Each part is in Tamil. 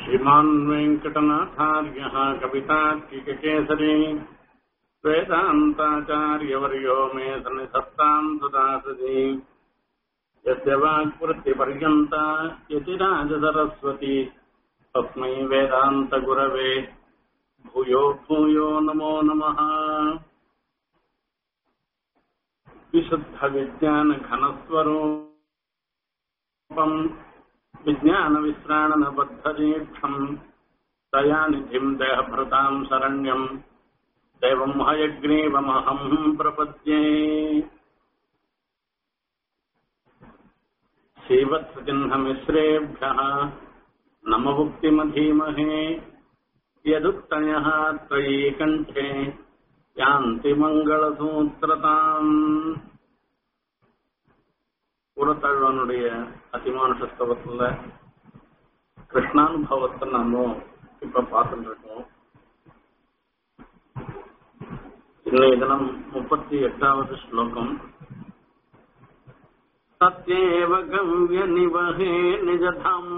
श्रीमान् वेङ्कटनाथार्यः कवितार्किककेसरी वेदान्ताचार्यवर्यो मे सन्निधत्ताम् सुदासति यस्य वाक्वृत्तिपर्यन्ता यतिराजसरस्वती तस्मै वेदान्तगुरवे भूयो भूयो नमो नमः विशुद्धविज्ञानघनस्वरूपम् विज्ञानविश्राणनबद्धदीक्षम् दयानिधिम् देहभृताम् शरण्यम् देवम् हयग्रीवमहम् प्रपद्ये श्रीवत्सचिह्नमिश्रेभ्यः नमभुक्तिमधीमहे यदुक्तयः त्वयि कण्ठे யாந்தி மங்களசூத்திரதாம் உரத்தழ்வனுடைய அதிமானுஷஸ்தவத்துல கிருஷ்ணானுபவத்தை நாம இப்ப பார்த்துட்டு இருக்கோம் இன்றைய தினம் முப்பத்தி எட்டாவது ஸ்லோகம் சத்யேவ கவ்ய நிவகே நிஜதாம்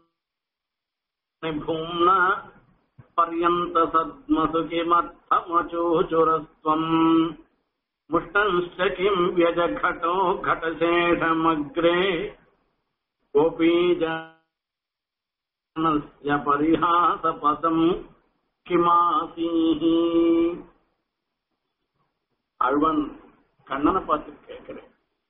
பூம்னா पर्यन्त सद्मसु किमर्थमचोचुरस्त्वम् मुष्टंश्च किम् व्यजघटो घटशेषमग्रे गोपीजनस्य परिहासपदम् கிமாசீஹி அழ்வன் கண்ணனை பார்த்து கேட்கிறேன்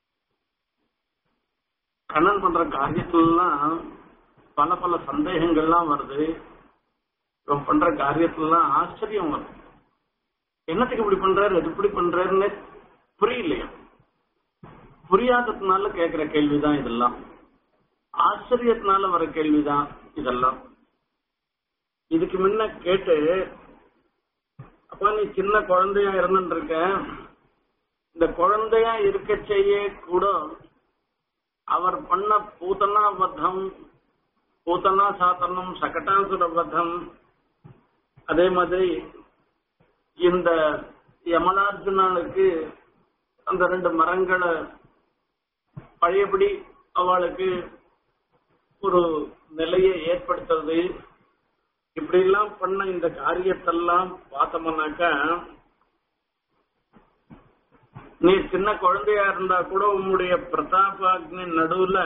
கண்ணன் பண்ற காரியத்துலாம் பல பல சந்தேகங்கள்லாம் வருது இவன் பண்ற காரியத்துலாம் ஆச்சரியம் வரும் என்னத்துக்கு இப்படி பண்றாரு அது இப்படி பண்றாருன்னு புரியலையா புரியாததுனால கேட்கிற கேள்விதான் இதெல்லாம் ஆச்சரியத்தினால வர கேள்விதான் இதெல்லாம் இதுக்கு முன்ன கேட்டு அப்பா நீ சின்ன குழந்தையா இருந்துட்டு இருக்க இந்த குழந்தையா இருக்க செய்ய கூட அவர் பண்ண பூத்தனா பத்தம் பூத்தனா சாத்தனம் சகட்டாசுர பதம் அதே மாதிரி இந்த யமனார்ஜுனாளுக்கு அந்த ரெண்டு மரங்களை பழையபடி அவளுக்கு ஒரு நிலையை ஏற்படுத்துறது இப்படி எல்லாம் பண்ண இந்த காரியத்தெல்லாம் பார்த்தோம்னாக்கா நீ சின்ன குழந்தையா இருந்தா கூட உன்னுடைய பிரதாபாக்னி நடுவுல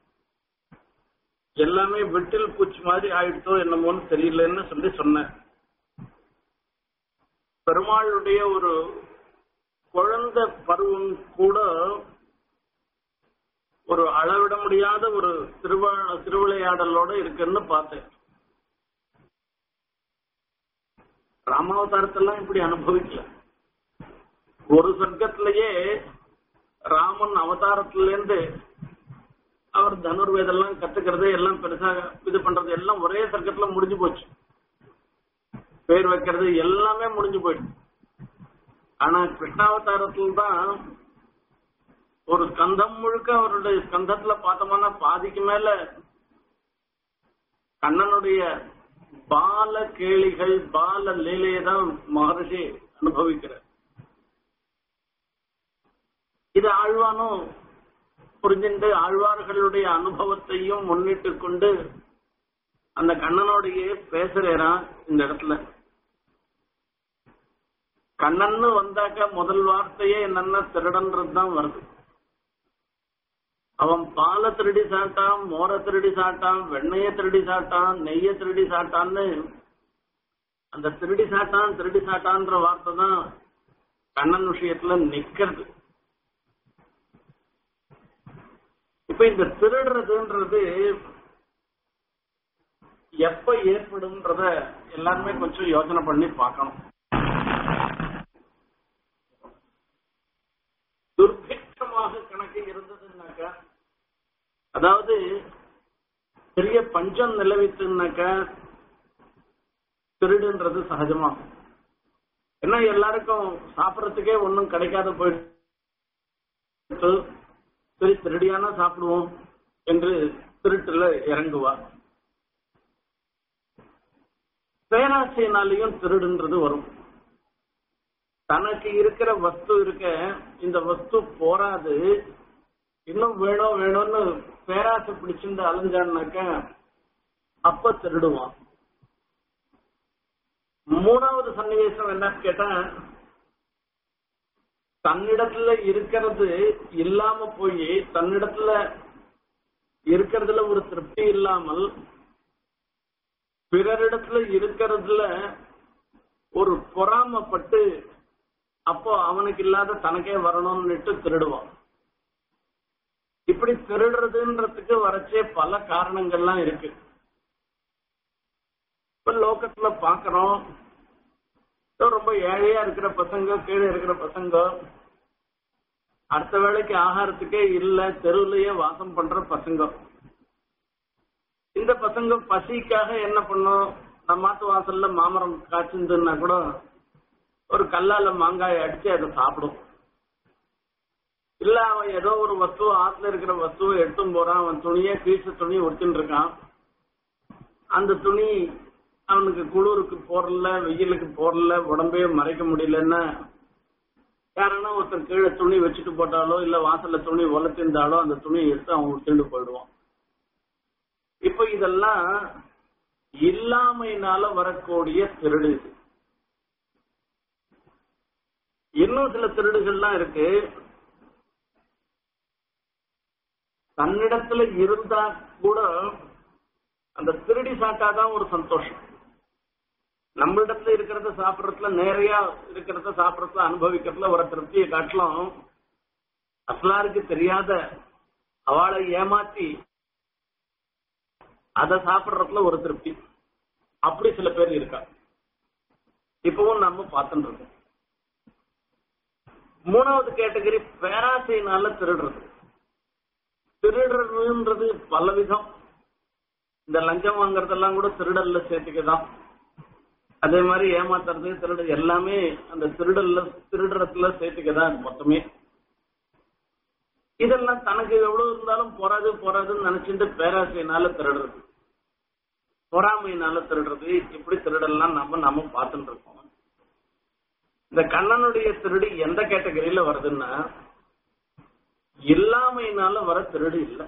எல்லாமே விட்டில் பூச்சி மாதிரி ஆயிடுத்தோ என்னமோன்னு தெரியலன்னு சொல்லி சொன்னேன் பெருமாளுடைய ஒரு குழந்தை பருவம் கூட ஒரு அளவிட முடியாத ஒரு திருவ திருவிளையாடலோட இருக்குன்னு பார்த்தேன் ராமாவதாரத்தெல்லாம் இப்படி அனுபவிக்கல ஒரு சொர்க்கத்திலேயே ராமன் அவதாரத்திலேருந்து அவர் தனுர்வேதெல்லாம் கத்துக்கிறது எல்லாம் பெருசா இது பண்றது எல்லாம் ஒரே சர்க்கத்துல முடிஞ்சு போச்சு பேர் வைக்கிறது எல்லாமே முடிஞ்சு போயிடுச்சு ஆனா கிருஷ்ணாவதாரத்துல தான் ஒரு ஸ்கந்தம் முழுக்க அவருடைய ஸ்கந்தத்துல பார்த்தோம்னா பாதிக்கு மேல கண்ணனுடைய பால கேளிகள் பால லீலையை தான் மகர்ஷி அனுபவிக்கிறார் இது ஆழ்வானும் புரிஞ்சுட்டு ஆழ்வார்களுடைய அனுபவத்தையும் முன்னிட்டு கொண்டு அந்த கண்ணனோடைய பேசுறான் இந்த இடத்துல கண்ணன்னு வந்தாக்க முதல் வார்த்தையே என்னன்னா திருடன்றது தான் வருது அவன் பாலை திருடி சாட்டான் மோரை திருடி சாட்டான் வெண்ணைய திருடி சாட்டான் நெய்ய திருடி சாட்டான்னு அந்த திருடி சாட்டான் திருடி சாட்டான்ற வார்த்தை தான் கண்ணன் விஷயத்துல நிக்கிறது இப்ப இந்த திருடுறதுன்றது எப்ப ஏற்படும்ன்றத எல்லாருமே கொஞ்சம் யோசனை பண்ணி பார்க்கணும் துர்பிக்ஷமாக கணக்கு இருந்ததுன்னாக்கா அதாவது பெரிய பஞ்சம் நிலவித்துனாக்கா திருடுன்றது சகஜமாகும் ஏன்னா எல்லாருக்கும் சாப்பிடறதுக்கே ஒன்றும் கிடைக்காத போயிட்டு சரி திருடியானா சாப்பிடுவோம் என்று திருட்டுல இறங்குவா பேராசையினாலையும் திருடுன்றது வரும் தனக்கு இருக்கிற வஸ்து இருக்க இந்த வஸ்து போராது இன்னும் வேணும் வேணும்னு பேராசை பிடிச்சிருந்து அலைஞ்சான்னாக்க அப்ப திருடுவான் மூணாவது சன்னிவேசம் என்னன்னு கேட்டா தன்னிடத்துல இருக்கிறது இல்லாம போய் தன்னிடத்துல இருக்கிறதுல ஒரு திருப்தி இல்லாமல் பிறரிடத்துல இருக்கிறதுல ஒரு பொறாமப்பட்டு அப்போ அவனுக்கு இல்லாத தனக்கே வரணும்னுட்டு திருடுவான் இப்படி திருடுறதுன்றதுக்கு வரச்சே பல காரணங்கள்லாம் இருக்கு இப்ப லோகத்துல பாக்குறோம் ரொம்ப ஏழையா இருக்கிற பசங்க கீழே இருக்கிற பசங்க அடுத்த வேளைக்கு ஆகாரத்துக்கே இல்ல தெருவுலயே வாசம் பண்ற பசங்க இந்த பசங்க பசிக்காக என்ன பண்ணும் நம்ம மாட்டு வாசல்ல மாமரம் காய்ச்சிருந்துன்னா கூட ஒரு கல்லால மாங்காய் அடிச்சு அதை சாப்பிடும் இல்ல அவன் ஏதோ ஒரு வஸ்துவ ஆத்துல இருக்கிற வஸ்துவை எடுத்தும் போறான் அவன் துணிய கீழ்ச்ச துணி ஒட்டின்னு இருக்கான் அந்த துணி அவனுக்கு குளிருக்கு போறல வெயிலுக்கு போறல உடம்பே மறைக்க முடியலன்னா யாரனா ஒருத்தர் கீழே துணி வச்சுட்டு போட்டாலோ இல்ல வாசல்ல துணி உலர்த்திருந்தாலோ அந்த துணியை எடுத்து அவன் உடுத்திட்டு போயிடுவான் இப்ப இதெல்லாம் இல்லாமையினால வரக்கூடிய திருடு இது இன்னும் சில திருடுகள்லாம் இருக்கு தன்னிடத்துல இருந்தா கூட அந்த திருடி சாட்டாதான் ஒரு சந்தோஷம் நம்மளிடத்துல இருக்கிறத சாப்பிடறதுல நேரையா இருக்கிறத சாப்பிடறதுல அனுபவிக்கிறதுல ஒரு திருப்தியை காட்டலாம் அஸ்லாருக்கு தெரியாத அவளை ஏமாத்தி அதை சாப்பிடுறதுல ஒரு திருப்தி அப்படி சில பேர் இருக்கா இப்பவும் நம்ம பார்த்துட்டு இருக்கோம் மூணாவது கேட்டகரி பேராசையினால திருடுறது திருடுறதுன்றது பலவிதம் இந்த லஞ்சம் வாங்குறதெல்லாம் கூட திருடல்ல சேர்த்துக்கதான் அதே மாதிரி ஏமாத்துறது திருடு எல்லாமே அந்த திருடல்ல திருடுறதுல சேர்த்துக்கதான் மொத்தமே இதெல்லாம் தனக்கு எவ்வளவு இருந்தாலும் போறாது போறாதுன்னு நினைச்சிட்டு பேராசையினால திருடுறது பொறாமையினால திருடுறது இப்படி திருடெல்லாம் நம்ம நம்ம பார்த்துட்டு இருக்கோம் இந்த கண்ணனுடைய திருடி எந்த கேட்டகரியில வருதுன்னா இல்லாமையினால வர திருடு இல்ல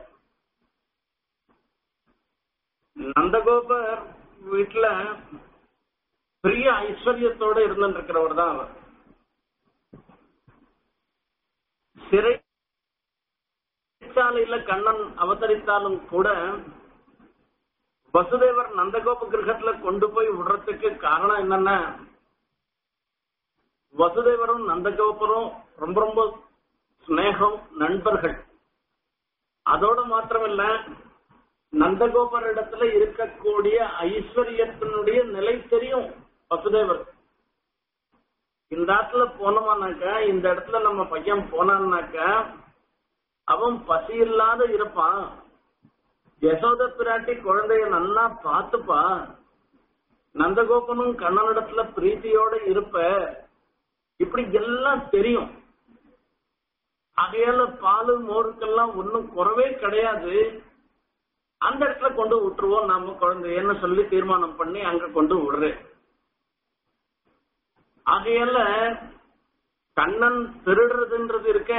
நந்தகோபர் வீட்டுல பெரிய ஐஸ்வர்யத்தோட இருந்துட்டு இருக்கிறவர் தான் அவர் சிறைச்சாலையில கண்ணன் அவதரித்தாலும் கூட வசுதேவர் நந்தகோப கிரகத்துல கொண்டு போய் விடுறதுக்கு காரணம் என்னன்னா வசுதேவரும் நந்தகோபரும் ரொம்ப ரொம்ப ஸ்னேகம் நண்பர்கள் அதோட மாத்திரமில்ல நந்தகோபர் இடத்துல இருக்கக்கூடிய ஐஸ்வர்யத்தினுடைய நிலை தெரியும் வசுதேவர் இந்த இடத்துல போனோமானாக்கா இந்த இடத்துல நம்ம பையன் போனான்னாக்கா அவன் பசி இல்லாத இருப்பான் யசோத பிராட்டி குழந்தைய நன்னா பார்த்துப்பா நந்தகோபனும் கண்ணனிடத்துல பிரீத்தியோட இருப்ப இப்படி எல்லாம் தெரியும் ஆகையால பாலு மோருக்கெல்லாம் ஒன்னும் குறவே கிடையாது அந்த இடத்துல கொண்டு விட்டுருவோம் நாம குழந்தையன்னு சொல்லி தீர்மானம் பண்ணி அங்க கொண்டு விடுறேன் ஆகையால கண்ணன் திருடுறதுன்றது இருக்க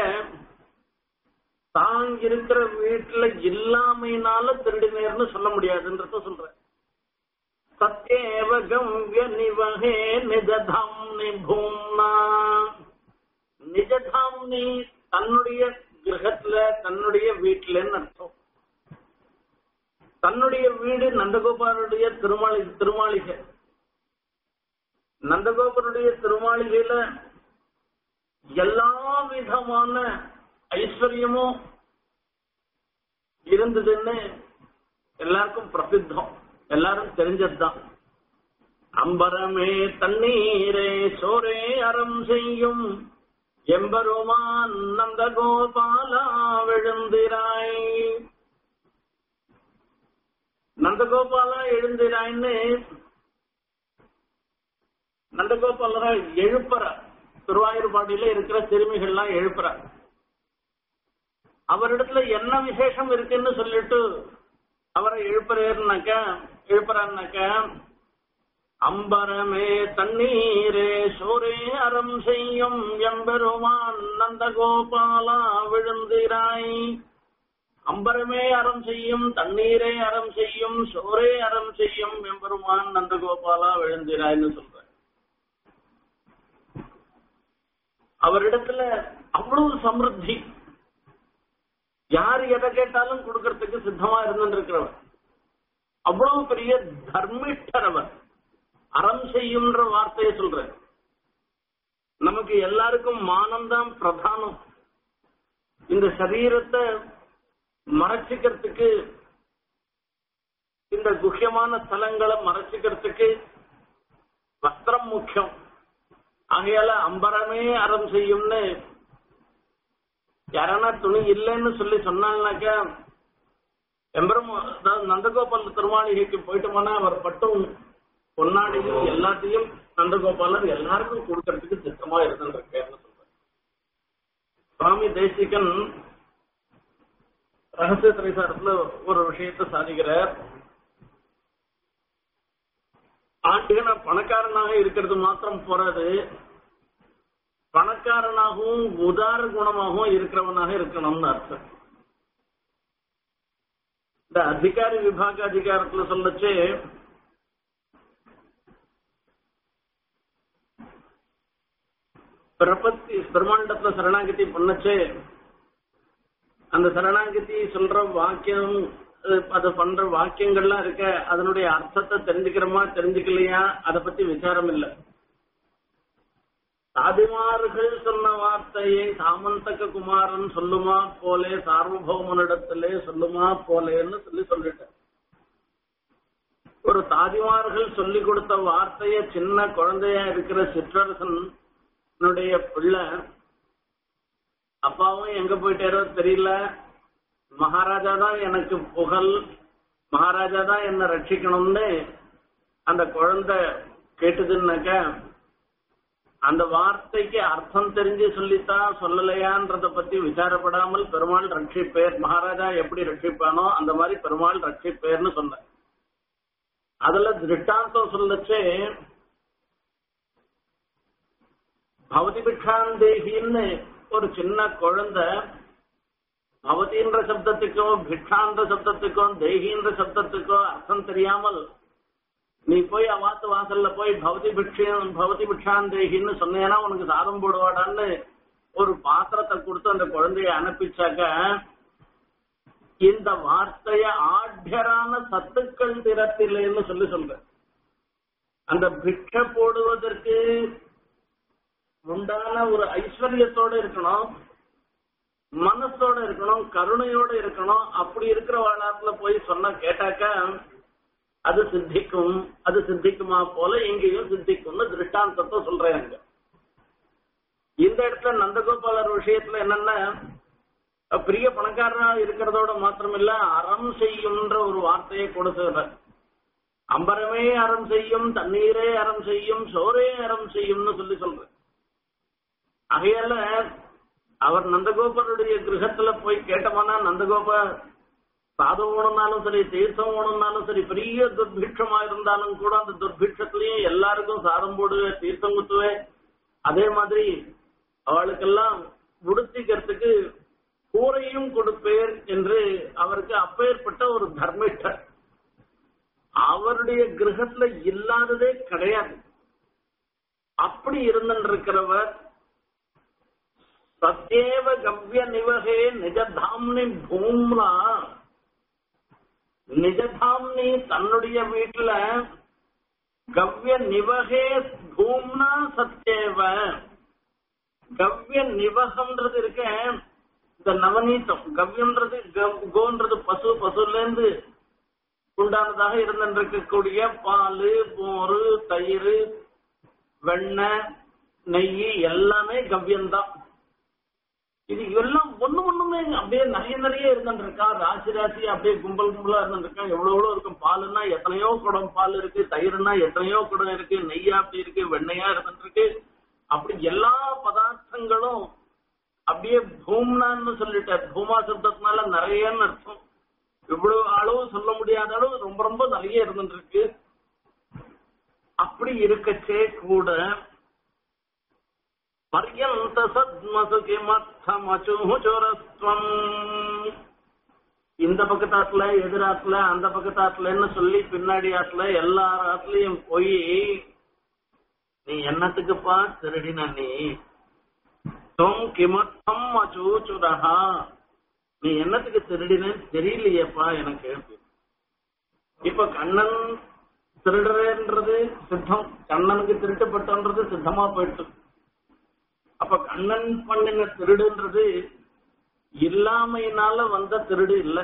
தான் இருக்கிற வீட்டுல இல்லாமையினால திருடினேர்னு சொல்ல முடியாதுன்றத சொல்ற சத்யேவ கம்ய நிவகே நிஜதாம் நிபூம்னா நிஜதாம் நீ தன்னுடைய கிரகத்துல தன்னுடைய வீட்டுலன்னு அர்த்தம் தன்னுடைய வீடு நந்தகோபாலுடைய திருமாளி திருமாளிகை நந்தகோபருடைய திருமாளிகையில எல்லா விதமான ஐஸ்வர்யமும் இருந்ததுன்னு எல்லாருக்கும் பிரசித்தம் எல்லாரும் தெரிஞ்சதுதான் அம்பரமே தண்ணீரே சோரே அறம் செய்யும் எம்பெருமான் நந்த கோபாலா விழுந்திராய் நந்தகோபாலா எழுந்திராய்ன்னு நந்தகோபாலரா எழுப்புற திருவாயூர்பாடியில இருக்கிற சிறுமிகள்லாம் எழுப்புற அவரிடத்துல என்ன விசேஷம் இருக்குன்னு சொல்லிட்டு அவரை எழுப்புறாருனாக்க எழுப்புறாருனாக்க அம்பரமே தண்ணீரே சோரே அறம் செய்யும் எம்பெருமான் நந்தகோபாலா விழுந்திராய் அம்பரமே அறம் செய்யும் தண்ணீரே அறம் செய்யும் சோரே அறம் செய்யும் எம்பெருமான் நந்தகோபாலா விழுந்திராய்னு சொல்ற அவரிடத்துல அவ்வளவு சமிருத்தி யார் எதை கேட்டாலும் கொடுக்கறதுக்கு சித்தமா இருந்துருக்கிறவர் அவ்வளவு பெரிய தர்மிஷ்டர் அவர் அறம் செய்யும்ன்ற வார்த்தையை சொல்றேன் நமக்கு எல்லாருக்கும் மானம்தான் பிரதானம் இந்த சரீரத்தை மறைச்சிக்கிறதுக்கு இந்த குக்கியமான ஸ்தலங்களை மறைச்சிக்கிறதுக்கு வஸ்திரம் முக்கியம் ஆகையால அம்பரமே அறம் செய்யும்னு யாரானா துணி இல்லைன்னு சொல்லி சொன்னாங்கனாக்கா எம்பரம் அதாவது நந்தகோபால் திருமாளிகைக்கு போயிட்டோம்னா அவர் பட்டும் பொன்னாடியும் எல்லாத்தையும் நந்தகோபாலர் எல்லாருக்கும் கொடுக்கறதுக்கு சித்தமா இருந்துருக்கேன்னு சொல்றேன் சுவாமி தேசிகன் ரகசிய திரைசாரத்துல ஒரு விஷயத்தை சாதிக்கிறார் ஆண்டுகன பணக்காரனாக இருக்கிறது மாத்திரம் போறாது பணக்காரனாகவும் உதார குணமாகவும் இருக்கிறவனாக இருக்கணும்னு அர்த்தம் இந்த அதிகாரி விபாக அதிகாரத்துல சொல்லச்சு பிரபத்தி பிரம்மாண்டத்துல சரணாகதி பண்ணச்சு அந்த சரணாகதி சொல்ற வாக்கியம் அஹ், அது பண்ற வாக்கியங்கள்லாம் இருக்க அதனுடைய அர்த்தத்தை தெரிஞ்சுக்கிறோமா தெரிஞ்சுக்கலையா அதை பத்தி விசாரம் இல்லை சாதிமார்கள் சொன்ன வார்த்தையை சாமந்தக குமாரன் சொல்லுமா போலே சார்வபௌமனிடத்திலே சொல்லுமா போலேன்னு சொல்லி சொல்லிட்டேன் ஒரு தாதிமார்கள் சொல்லி கொடுத்த வார்த்தைய சின்ன குழந்தையா இருக்கிற சிற்றரசனுடைய பிள்ளை அப்பாவும் எங்க போயிட்டாரோ தெரியல மகாராஜா தான் எனக்கு புகழ் மகாராஜா தான் என்ன ரட்சிக்கணும்னு அந்த குழந்தை கேட்டதுன்னாக்க அந்த வார்த்தைக்கு அர்த்தம் தெரிஞ்சு சொல்லித்தான் சொல்லலையான்றத பத்தி விசாரப்படாமல் பெருமாள் ரட்சிப்பேர் மகாராஜா எப்படி ரட்சிப்பானோ அந்த மாதிரி பெருமாள் ரட்சிப்பேர்னு சொன்ன அதுல திருட்டாந்தம் சொல்லச்சே பவதி பிக்ஷாந்தேகின்னு ஒரு சின்ன குழந்தை பவதின்ற சப்தத்துக்கும் பிக்ஷான்ற சப்தத்துக்கும் தேகின்ற சப்தத்துக்கும் அர்த்தம் தெரியாமல் நீ போய் அவாத்து வாசல்ல போய் பவதி பிக்ஷம் பவதி பிக்ஷாந்தேகின்னு சொன்னேன்னா உனக்கு சாதம் போடுவாடான்னு ஒரு பாத்திரத்தை கொடுத்து அந்த குழந்தைய அனுப்பிச்சாக்க இந்த வார்த்தைய ஆட்யரான சத்துக்கள் திறத்தில்லைன்னு சொல்லி சொல்ற அந்த பிக்ஷ போடுவதற்கு உண்டான ஒரு ஐஸ்வர்யத்தோட இருக்கணும் மனசோட இருக்கணும் கருணையோட இருக்கணும் அப்படி இருக்கிற வாழாத்துல போய் சொன்ன கேட்டாக்க அது சித்திக்கும் அது சித்திக்குமா போல எங்கேயும் சித்திக்கும்னு திருஷ்டாந்தத்தை சொல்றேன் அங்க இந்த இடத்துல நந்தகோபாலர் விஷயத்துல என்னன்னா பெரிய பணக்காரனா இருக்கிறதோட மாத்திரமில்ல அறம் செய்யும்ன்ற ஒரு வார்த்தையை கொடுத்துகிறார் அம்பரமே அறம் செய்யும் தண்ணீரே அறம் செய்யும் சோரே அறம் செய்யும்னு சொல்லி சொல்றேன் ஆகையால அவர் நந்தகோபருடைய கிரகத்துல போய் கேட்டோம்னா நந்தகோபர் சாதம் ஓணுனாலும் சரி தீர்த்தம் ஓணுனாலும் சரி பெரிய துர்பிக்ஷமா இருந்தாலும் கூட அந்த துர்பிக்ஷத்திலையும் எல்லாருக்கும் சாதம் போடுவேன் தீர்த்தம் குத்துவேன் அதே மாதிரி அவளுக்கெல்லாம் உடுத்திக்கிறதுக்கு கூரையும் கொடுப்பேன் என்று அவருக்கு அப்பேற்பட்ட ஒரு தர்மிஷ்டர் அவருடைய கிரகத்துல இல்லாததே கிடையாது அப்படி இருந்திருக்கிறவர் சத்யேவ கவ்ய நிவகே நிஜதாம்னி பூம்னா நிஜதாம்னி தன்னுடைய வீட்டுல கவ்ய நிவகே பூம்னா சத்யேவ கவ்ய நிவகம்ன்றது இருக்க இந்த நவநீதம் கவ்யன்றது கவ்- கோன்றது பசு பசுல இருந்து உண்டானதாக இருந்திருக்கக்கூடிய பால் மோரு தயிர் வெண்ணெய் நெய் எல்லாமே கவ்யம்தான் இது எல்லாம் ஒண்ணு ஒண்ணுமே அப்படியே நிறைய நிறைய இருந்துருக்கா ராசி ராசி அப்படியே கும்பல் கும்பலா இருந்துருக்கா எவ்வளவு எவ்வளவு இருக்கும் பாலுன்னா எத்தனையோ குடம் பால் இருக்கு தயிர்னா எத்தனையோ குடம் இருக்கு நெய்யா அப்படி இருக்கு வெண்ணையா இருந்துருக்கு அப்படி எல்லா பதார்த்தங்களும் அப்படியே பூம்னான்னு சொல்லிட்டார் பூமா சப்தத்தினால நிறையன்னு அர்த்தம் இவ்வளவு அளவு சொல்ல முடியாத அளவு ரொம்ப ரொம்ப நிறைய இருந்துருக்கு அப்படி இருக்கச்சே கூட பர்யந்த சத்மசு கிமர்த்தமச்சுரஸ்வம் இந்த பக்கத்தாத்துல எதிராத்துல அந்த பக்கத்தாத்துலன்னு சொல்லி பின்னாடி ஆத்துல எல்லா ஆத்துலயும் போய் நீ என்னத்துக்குப்பா திருடின நீ தொம் கிமத்தம் அச்சூச்சுரஹா நீ என்னத்துக்கு திருடினேன்னு தெரியலையேப்பா எனக்கு இப்ப கண்ணன் திருடுறேன்றது சித்தம் கண்ணனுக்கு திருட்டுப்பட்டன்றது சித்தமா போயிட்டு அப்ப கண்ணன் பண்ணின திருடுன்றது இல்லாமையினால வந்த திருடு இல்ல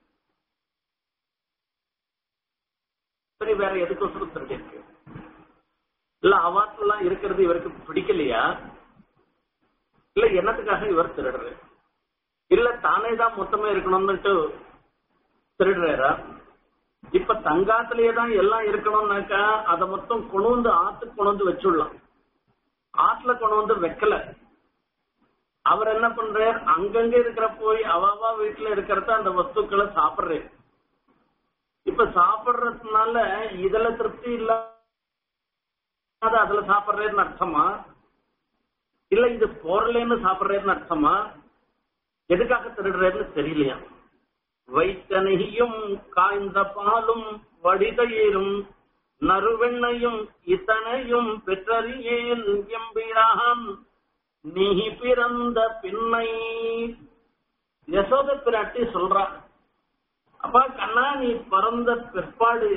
சரி வேற எதுக்கோசரம் திருடி இருக்கு இல்ல அவாத்தெல்லாம் இருக்கிறது இவருக்கு பிடிக்கலையா இல்ல என்னத்துக்காக இவர் திருடுறாரு இல்ல தானே தான் மொத்தமே இருக்கணும்னுட்டு திருடுறாரா இப்ப தங்காத்திலேயே தான் எல்லாம் இருக்கணும்னாக்கா அதை மொத்தம் கொண்டு வந்து ஆத்துக்கு கொண்டு வந்து வச்சுடலாம் ஆத்துல கொண்டு வந்து வைக்கல அவர் என்ன பண்றார் அங்கங்க இருக்கிற போய் அவாவா வீட்டுல இருக்கிறத அந்த வஸ்துக்களை சாப்பிடுறாரு இப்ப சாப்பிடுறதுனால இதுல திருப்தி இல்லாத அதுல சாப்பிடுறேன்னு அர்த்தமா இல்ல இது போறலன்னு சாப்பிடுறேன்னு அர்த்தமா எதுக்காக திருடுறேன்னு தெரியலையா வைத்தனையும் காய்ந்த பாலும் வடிதயிரும் நறுவெண்ணையும் இத்தனையும் பெற்றறியேன் எம்பிரான் நீ பிறந்த பின்னை யசோத பிராட்டி சொல்றா அப்பா கண்ணா நீ பிறந்த பிற்பாடு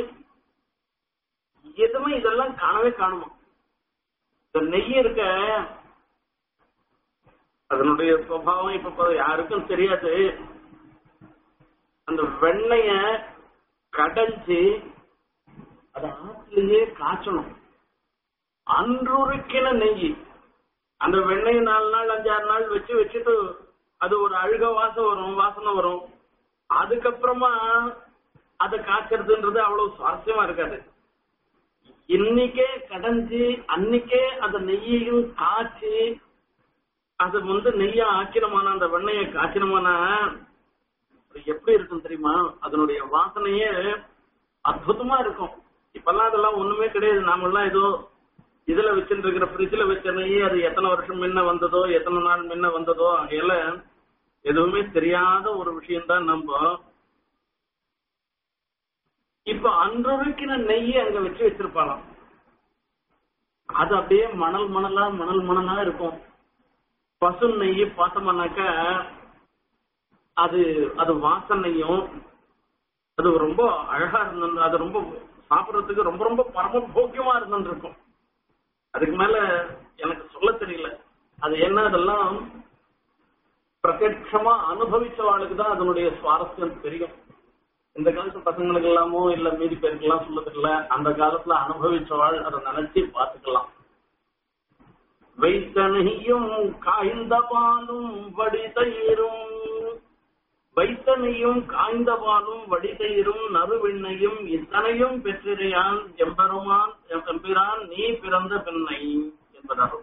எதுவுமே இதெல்லாம் காணவே காணுமா இந்த நெய் இருக்க அதனுடைய சுவாவம் இப்ப யாருக்கும் தெரியாது அந்த வெண்ணைய கடைஞ்சு அத ஆற்றிலேயே காய்ச்சணும் அன்றுருக்கின நெய் அந்த வெண்ணெய் நாலு நாள் அஞ்சாறு நாள் வச்சு வச்சுட்டு அது ஒரு அழுக வாசம் வரும் வாசனை வரும் அதுக்கப்புறமா அதை காய்ச்சறதுன்றது அவ்வளவு சுவாரஸ்யமா இருக்காது இன்னைக்கே கடைஞ்சு அன்னைக்கே அந்த நெய்யையும் காய்ச்சி அது வந்து நெய்யா ஆக்கினமான அந்த வெண்ணையை காய்ச்சினமானா எப்படி இருக்கும் தெரியுமா அதனுடைய வாசனையே அற்புதமா இருக்கும் இப்பெல்லாம் அதெல்லாம் ஒண்ணுமே கிடையாது நாமெல்லாம் ஏதோ இதுல வச்சுட்டு இருக்கிற ஃப்ரிட்ஜ்ல வச்ச நெய் அது எத்தனை வருஷம் முன்ன வந்ததோ எத்தனை நாள் முன்ன வந்ததோ அங்கேல எதுவுமே தெரியாத ஒரு விஷயம்தான் நம்ம இப்ப அன்றைக்கின நெய்யை அங்க வச்சு வச்சிருப்பாளாம் அது அப்படியே மணல் மணலா மணல் மணலா இருக்கும் பசு நெய் பார்த்தோம்னாக்கா அது அது வாசனையும் அது ரொம்ப அழகா இருந்தது அது ரொம்ப சாப்பிடறதுக்கு ரொம்ப ரொம்ப பரம போக்கியமா இருந்துருக்கும் அதுக்கு மேல எனக்கு சொல்ல தெரியல அது என்ன அதெல்லாம் பிரத்யட்சமா அனுபவிச்சவாளுக்கு தான் அதனுடைய சுவாரஸ்யம் தெரியும் இந்த காலத்து பசங்களுக்கு எல்லாமோ இல்ல மீதி பேருக்கு எல்லாம் சொல்ல தெரியல அந்த காலத்துல அனுபவிச்சவாள் அதை நினைச்சு பார்த்துக்கலாம் வைத்தனையும் காய்ந்த பாலும் வடிதயிரும் வைத்தனையும் காய்ந்த பாலும் வடிதயிரும் நறுவெண்ணையும் இத்தனையும் பெற்றிறையான் எம்பெருமான் எம்பிரான் நீ பிறந்த பெண்ணை என்பதாக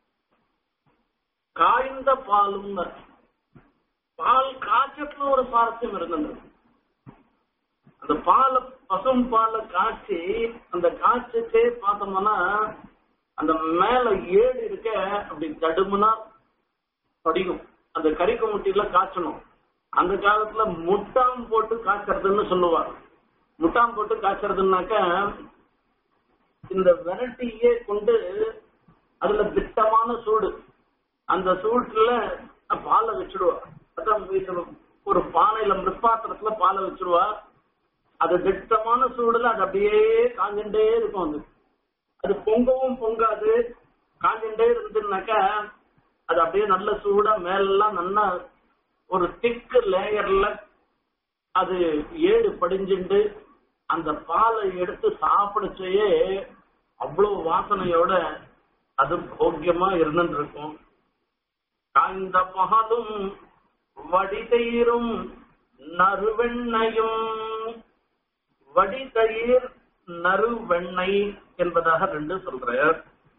காய்ந்த பாலும் பால் காய்ச்சத்துல ஒரு சுவாரஸ்யம் இருந்தது அந்த பாலை பசும் பாலை காய்ச்சி அந்த காய்ச்சிட்டே பார்த்தோம்னா அந்த மேல ஏடு இருக்க அப்படி தடுமுனா படிக்கும் அந்த கறிக்கு முட்டியில காய்ச்சணும் அந்த காலத்துல முட்டாம் போட்டு காய்ச்சறதுன்னு சொல்லுவாங்க முட்டாம் போட்டு காய்ச்சறதுனாக்க இந்த வெரைட்டியே கொண்டு அதுல திட்டமான சூடு அந்த சூட்டுல பாலை வச்சிடுவா அதான் ஒரு பானையில மிருப்பாத்திரத்துல பாலை வச்சிருவா அது திட்டமான சூடுல அது அப்படியே காஞ்சுட்டே இருக்கும் அது அது பொங்கவும் பொங்காது காஞ்சுட்டே இருந்துனாக்கா அது அப்படியே நல்ல சூடா மேலெல்லாம் நல்லா ஒரு திக்கு லேயர்ல அது ஏடு படிஞ்சுண்டு அந்த பாலை எடுத்து சாப்பிடுச்சே அவ்வளவு வாசனையோட அது போக்கியமா இருந்துட்டு இருக்கும் காய்ந்த பாலும் வடிதயிரும் நறுவெண்ணையும் வடிதயிர் நறுவெண்ணெய் என்பதாக ரெண்டு சொல்றார்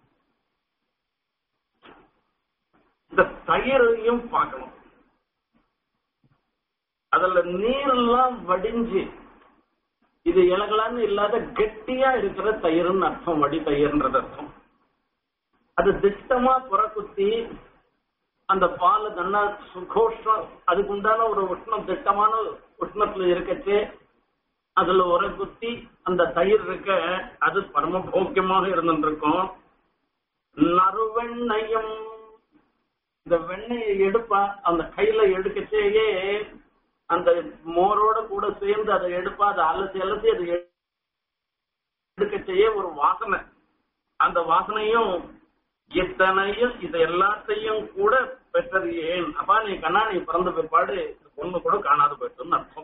இந்த தயிரையும் பார்க்கணும் அதுல நீரெல்லாம் வடிஞ்சு இது இலகலான்னு இல்லாத கெட்டியா இருக்கிற தயிர்னு அர்த்தம் வடி தயிர்ன்றது அர்த்தம் அது திட்டமா புறக்குத்தி அந்த பால் நல்லா சுகோஷ்ணம் அதுக்கு உண்டான ஒரு உஷ்ணம் திட்டமான உஷ்ணத்துல இருக்கச்சு அதுல உர குத்தி அந்த தயிர் இருக்க அது பரம போக்கியமாக இருந்துருக்கும் நறுவெண்ணையும் இந்த வெண்ணெயை எடுப்பா அந்த கையில எடுக்கச்சேயே அந்த மோரோட கூட சேர்ந்து அதை எடுப்பா அதை அலசி அலசி அதை எடுக்கச்சேயே ஒரு வாசனை அந்த வாசனையும் இத்தனையும் இது எல்லாத்தையும் கூட பெற்றது ஏன் அப்பா நீ கண்ணா நீ பிறந்த பிற்பாடு பொண்ணு கூட காணாது போயிட்டுன்னு அர்த்தம்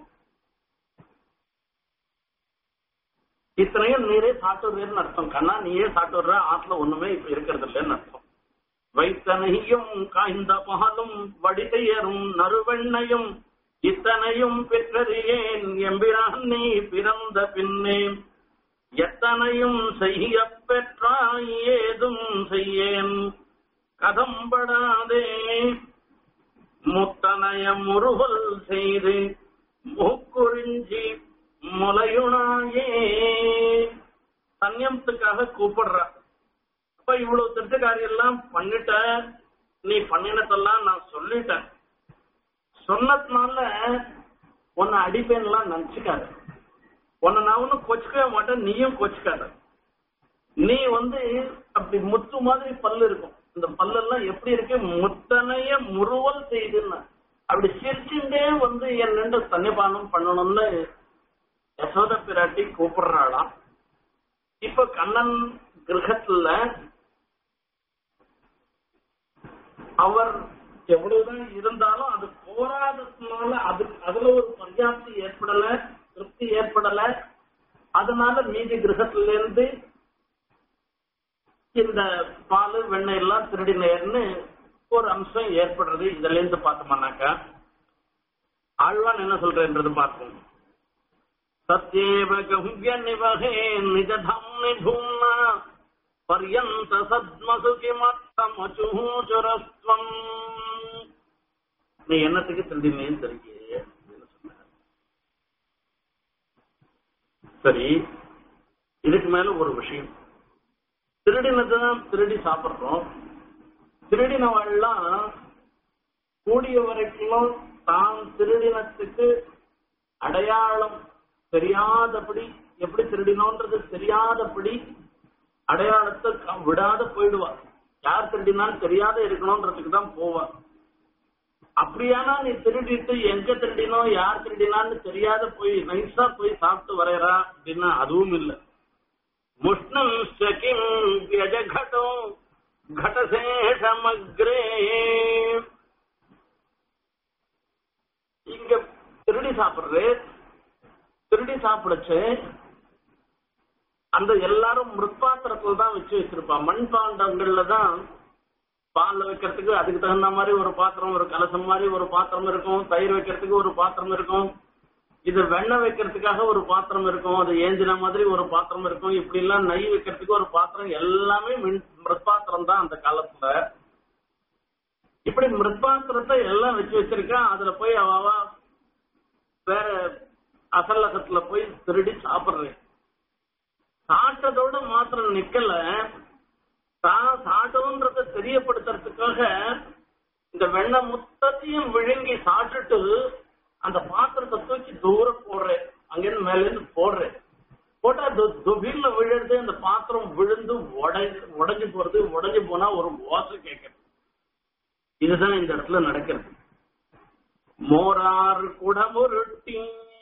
இத்தனையும் நீரே சாப்பிடுறேன்னு அர்த்தம் கண்ணா நீயே சாப்பிடுற ஆத்துல ஒண்ணுமே இப்ப இருக்கிறது இல்லைன்னு அர்த்தம் வைத்தனையும் காய்ந்த பாலும் வடிதையரும் நறுவெண்ணையும் இத்தனையும் பெற்றது ஏன் எம்பிரான் நீ பிறந்த பின்னே எத்தனையும் செய்ய பெற்றாய் ஏதும் செய்யேன் கதம்படாதே முத்தனைய முருகல் செய்து மூக்குறிஞ்சி முலையுணாயே சன்னியமத்துக்காக கூப்பிடுற அப்ப இவ்வளவு திட்டக்காரி எல்லாம் பண்ணிட்ட நீ பண்ணினதெல்லாம் நான் சொல்லிட்டேன் சொன்னதுனால உன்னை அடிப்பேன்லாம் நினைச்சுக்காத உன்னை நான் ஒன்னும் கொச்சுக்கவே மாட்டேன் நீயும் கொச்சுக்காத நீ வந்து அப்படி முத்து மாதிரி பல்லு இருக்கும் இந்த பல்லெல்லாம் எப்படி இருக்கு முத்தனைய முறுவல் செய்துன்னு அப்படி சிரிச்சுட்டே வந்து என் நின்று தன்னிபானம் பண்ணணும்னு யசோத பிராட்டி கூப்பிடுறாளாம் இப்ப கண்ணன் கிரகத்துல அவர் எவ்வளவுதான் இருந்தாலும் அது போராததுனால அது அதுல ஒரு பர்யாப்தி ஏற்படல திருப்தி ஏற்படல அதனால மீதி கிரகத்துல இருந்து இந்த பால் வெண்ணெய் எல்லாம் திருடினேர்னு ஒரு அம்சம் ஏற்படுறது இதுல இருந்து பார்த்தோம்னாக்கா ஆழ்வான் என்ன சொல்றேன்றது பார்ப்போம் சத்யேவ கவ்ய நிவகே நிஜதம் நிபூம்னா பர்யந்த சத்மசு கிமர்த்தமச்சுரஸ்வம் நீ என்னத்துக்கு திருடினேன்னு தெரியல அப்படின்னு சொன்னார் சரி இதுக்கு மேல ஒரு விஷயம் திருடினதுதான் திருடி சாப்பிடுறோம் திருடினவெல்லாம் கூடிய வரைக்கும் தான் திருடினத்துக்கு அடையாளம் தெரியாதபடி எப்படி திருடினோன்றது தெரியாதபடி அடையாளத்தை க- விடாத போயிடுவா யார் திருடினான்னு தெரியாத இருக்கணும்ன்றதுக்கு தான் போவா அப்படியானா நீ திருடிட்டு எங்க திருடினோ யார் திருடினான்னு தெரியாத போய் நைஸா போய் சாப்பிட்டு வரையறா அப்படின்னா அதுவும் இல்லை முஷ்ணம் கிம் வியஜகடோ கடசேஷமக்ரே இங்க திருடி சாப்பிடுறது திருடி சாப்பிடுச்சு அந்த எல்லாரும் மிருத்பாத்திரத்துல தான் வச்சு வச்சிருப்பா மண் பாண்டங்கள்ல தான் பால்ல வைக்கிறதுக்கு அதுக்கு தகுந்த மாதிரி ஒரு பாத்திரம் ஒரு கலசம் மாதிரி ஒரு பாத்திரம் இருக்கும் தயிர் வைக்கிறதுக்கு ஒரு பாத்திரம் இருக்கும் இது வெண்ணெய் வைக்கிறதுக்காக ஒரு பாத்திரம் இருக்கும் அது ஏஞ்சின மாதிரி ஒரு பாத்திரம் இருக்கும் இப்படி எல்லாம் நெய் வைக்கிறதுக்கு ஒரு பாத்திரம் எல்லாமே மின் மிருத்பாத்திரம் தான் அந்த காலத்துல இப்படி மிருத்பாத்திரத்தை எல்லாம் வச்சு வச்சிருக்கா அதுல போய் அவ அவ வேற அசல்லகத்துல போய் திருடி சாப்பிடுறேன் சாப்பிட்டதோட மாத்திரம் நிக்கல தான் சாப்பிட்டோன்றத தெரியப்படுத்துறதுக்காக இந்த வெண்ணெய் முத்தத்தையும் விழுங்கி சாப்பிட்டுட்டு அந்த பாத்திரத்தை தூக்கி தூரம் போடுறேன் அங்கிருந்து மேல இருந்து போடுறேன் போட்டா து- துபில்ல விழுறது அந்த பாத்திரம் விழுந்து உடஞ்சு உடைஞ்சு போறது உடைஞ்சு போனா ஒரு ஓசை கேட்கறது இதுதான் இந்த இடத்துல நடக்கிறது மோரார் குடமுருட்டி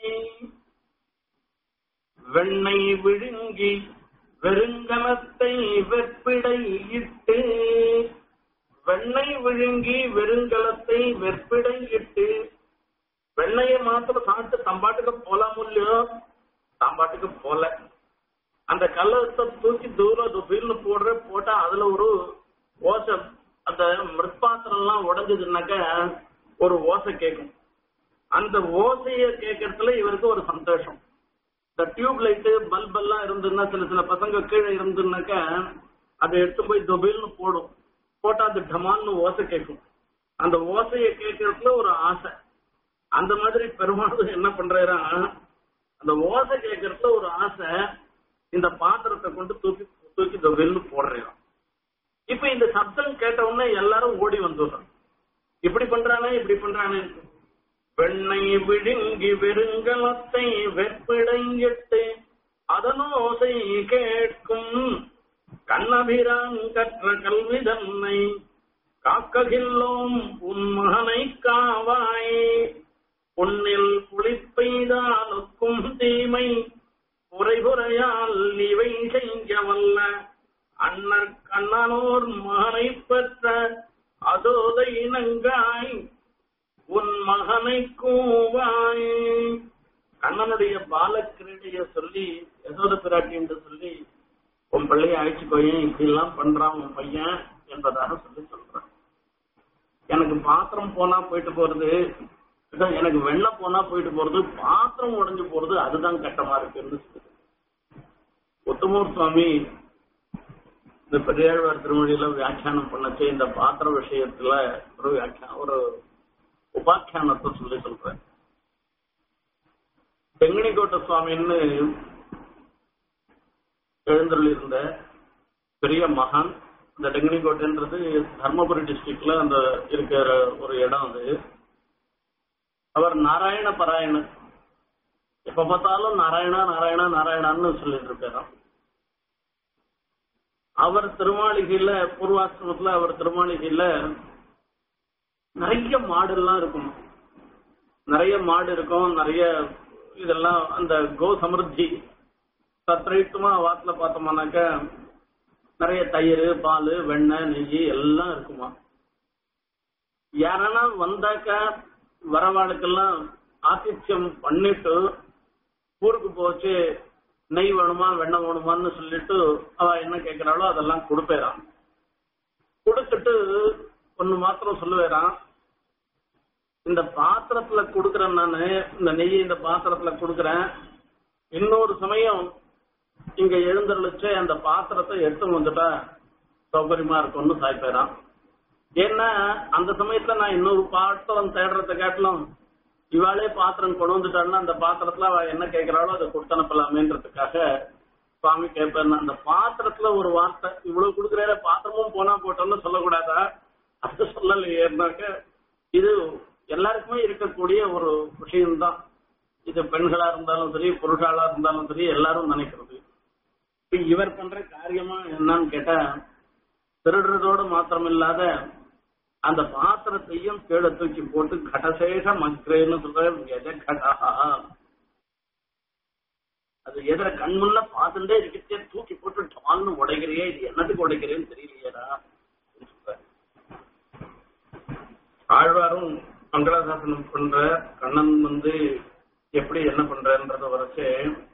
வெண்ணெய் விழுங்கி வெறுங்கலத்தை வெற்பிடை இட்டு வெண்ணெய் விழுங்கி வெறுங்கலத்தை வெற்பிடை இட்டு வெண்ணெயை மாத்திரம் சாப்பிட்டு தம்பாட்டுக்கு போலாம் இல்லையோ தம்பாட்டுக்கு போல அந்த கல்லத்தை தூக்கி தூரம் துபில்னு போடுற போட்டா அதுல ஒரு ஓசை அந்த மிருத்பாத்திரம் எல்லாம் உடைஞ்சதுன்னாக்க ஒரு ஓசை கேட்கும் அந்த ஓசைய கேட்கறதுல இவருக்கு ஒரு சந்தோஷம் இந்த டியூப் லைட்டு பல்ப் எல்லாம் இருந்ததுன்னா சில சில பசங்க கீழே இருந்துன்னாக்கா அதை எடுத்து போய் தொபில்னு போடும் போட்டா அது டமான்னு ஓசை கேட்கும் அந்த ஓசையை கேட்கறதுல ஒரு ஆசை அந்த மாதிரி பெருமாள் என்ன பண்றாரா அந்த ஓசை கேட்கறதுல ஒரு ஆசை இந்த பாத்திரத்தை கொண்டு தூக்கி தூக்கி தொபில்னு போடுறான் இப்ப இந்த சப்தம் கேட்ட உடனே எல்லாரும் ஓடி வந்துடுறோம் இப்படி பண்றானே இப்படி பண்றானே வெண்ணெய் விழுங்கி வெறுங்கலத்தை வெற்பிடையிட்டு அதனோசை கேட்கும் கண்ணபிரான் கற்ற கல்வி தன்னை காக்ககில்லோம் உன் மகனை காவாய் பொன்னில் புளிப்பெய்தாலுக்கும் தீமை புரைபுரையால் இவை செய்ய வல்ல அண்ணற் கண்ணனோர் மகனை பெற்ற அதோதை இனங்காய் உன் மகனை கூவாய் கண்ணனுடைய பாலக்கிரீடைய சொல்லி யசோத பிராட்டி என்று சொல்லி உன் பிள்ளைய அழைச்சிக்கோயேன் இப்படி எல்லாம் பண்றான் உன் பையன் என்பதாக சொல்லி சொல்றான் எனக்கு பாத்திரம் போனா போயிட்டு போறது இதான் எனக்கு வெள்ளம் போனா போயிட்டு போறது பாத்திரம் உடைஞ்சு போறது அதுதான் கட்டமா இருக்குன்னு சொல்லுது உத்தமூர் சுவாமி இந்த பெரியாழ்வார் திருமொழியில வியாக்கியானம் பண்ணச்சு இந்த பாத்திர விஷயத்துல ஒரு வியாக்கியா ஒரு உபாக்கியானத்தை சொல்லி சொல்றேன் தெங்கனிக்கோட்டை சுவாமின்னு எழுந்தருள் இருந்த பெரிய மகான் இந்த டெங்கனிக்கோட்டைன்றது தர்மபுரி டிஸ்ட்ரிக்ட்ல அந்த இருக்கிற ஒரு இடம் அது அவர் நாராயண பராயணர் எப்ப பார்த்தாலும் நாராயணா நாராயணா நாராயணான்னு சொல்லிட்டு இருக்காராம் அவர் திருமாளிகையில பூர்வாசிரமத்துல அவர் திருமாளிகையில நிறைய மாடெல்லாம் இருக்கும் நிறைய மாடு இருக்கும் நிறைய இதெல்லாம் அந்த கோ சமிருத்தி சத்திரைட்டுமா வாத்துல பார்த்தோம்னாக்க நிறைய தயிர் பால் வெண்ணெய் நெய் எல்லாம் இருக்குமா யாரனா வந்தாக்க வரவாளுக்கெல்லாம் ஆதித்யம் பண்ணிட்டு ஊருக்கு போச்சு நெய் வேணுமா வெண்ணெய் வேணுமான்னு சொல்லிட்டு அவ என்ன கேட்கிறாளோ அதெல்லாம் கொடுப்பேறான் கொடுத்துட்டு ஒண்ணு மாத்திரம் சொல்லுவேறான் இந்த பாத்திரத்துல கொடுக்கறேன் நானு இந்த நெய் இந்த பாத்திரத்துல கொடுக்கறேன் இன்னொரு சமயம் இங்க எழுந்தருளிச்சு அந்த பாத்திரத்தை எடுத்து வந்துட்டா சௌகரியமா இருக்கும்னு சாய்ப்பேறான் ஏன்னா அந்த சமயத்துல நான் இன்னொரு பாத்திரம் தேடுறத காட்டிலும் இவாளே பாத்திரம் கொண்டு வந்துட்டான்னா அந்த பாத்திரத்துல அவ என்ன கேட்கிறாளோ அதை கொடுத்து அனுப்பலாமேன்றதுக்காக சுவாமி கேட்பேன் அந்த பாத்திரத்துல ஒரு வார்த்தை இவ்வளவு கொடுக்குற பாத்திரமும் போனா போட்டோம்னு சொல்லக்கூடாதா அது சொல்லலையேனாக்க இது எல்லாருக்குமே இருக்கக்கூடிய ஒரு விஷயம்தான் இது பெண்களா இருந்தாலும் சரி புருஷாளா இருந்தாலும் சரி எல்லாரும் நினைக்கிறது இப்ப இவர் பண்ற காரியமா என்னன்னு கேட்டா திருடுறதோடு மாத்திரம் இல்லாத அந்த பாத்திரத்தையும் கீழே தூக்கி போட்டு கடசேஷ மக்ரேன்னு சொல்ற எத கடா அது எதிர கண் முன்ன பார்த்துட்டே இருக்கே தூக்கி போட்டு டால்னு உடைக்கிறியே இது என்னத்துக்கு உடைக்கிறேன்னு தெரியலையேடா சொல்ற ஆழ்வாரும் மங்களாசாசனம் பண்ற கண்ணன் வந்து எப்படி என்ன பண்றன்றத வரைச்சு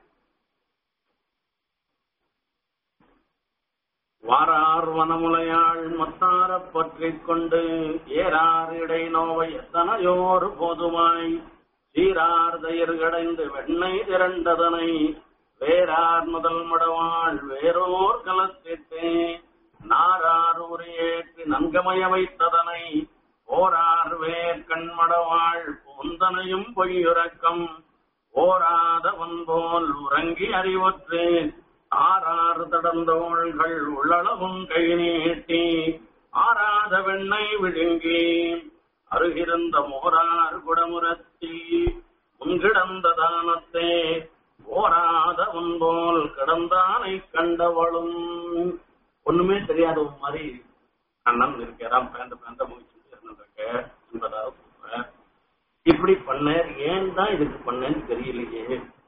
வாரார் வனமுலையாள் மத்தார பற்றிக் கொண்டு ஏறார் இடை நோவை எத்தனையோர் போதுமாய் சீரார் தயிர் கடைந்து வெண்ணெய் திரண்டதனை வேறார் முதல் மடவாள் வேறோர் கலத்திட்டே நாரார் உரையேற்றி நன்கமய வைத்ததனை ஓரார் வேர் கண்மடவாள் பூந்தனையும் பொய்யுறக்கம் ஓராதவன் போல் உறங்கி அறிவற்று ஆறாறு தடந்தோள்கள் உள்ளளவும் கை நீட்டி ஆறாத வெண்ணெய் விழுங்கி அருகிருந்த மோரார் குடமுரத்தி முன்கிடந்த தானத்தே ஓராதவன் போல் கிடந்தானை கண்டவளும் ஒண்ணுமே தெரியாத மாதிரி அண்ணன் இருக்கிறான் பேந்த பேந்த முடிச்சுட்டு இருந்திருக்க என்பதாக சொல்றேன் இப்படி பண்ண ஏன் தான் இதுக்கு பண்ணேன்னு தெரியலையே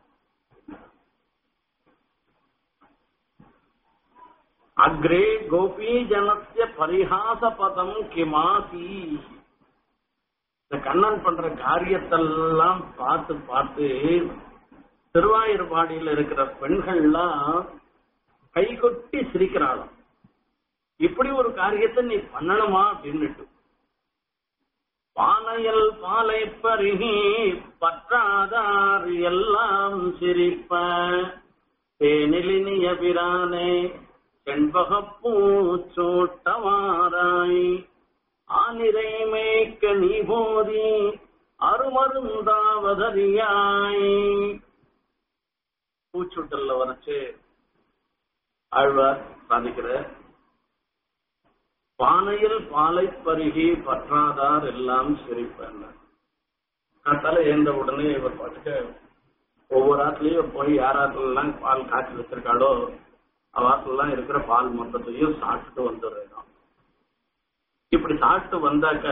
அக்ரே கோபி ஜனத்திய பரிகாச பதம் கிமாசி இந்த கண்ணன் பண்ற காரியத்தெல்லாம் பார்த்து பார்த்து திருவாயூர்பாடியில் இருக்கிற பெண்கள்லாம் கைகொட்டி சிரிக்கிறாளாம் இப்படி ஒரு காரியத்தை நீ பண்ணணுமா அப்படின்னுட்டு பானையல் பாலை பருகி பற்றாதார் எல்லாம் சிரிப்ப தேனிலினிய பிரானே செண்பகப்பூ சூட்டமாராய் ஆனிரை மேய்க்க நீ போதி அருமருந்தாவதறியாய் பூச்சுட்டல்ல வரைச்சு ஆழ்வார் சாதிக்கிற பானையில் பாலை பருகி பற்றாதார் எல்லாம் சிரிப்பேன் காத்தால எழுந்த உடனே இவர் பாட்டுக்கு ஒவ்வொரு ஆத்துலயும் போய் யார் ஆத்துல பால் காய்ச்சி வச்சிருக்காளோ அவாத்துல இருக்கிற பால் மொத்தத்தையும் சாப்பிட்டுட்டு வந்துடுறோம் இப்படி சாப்பிட்டு வந்தாக்க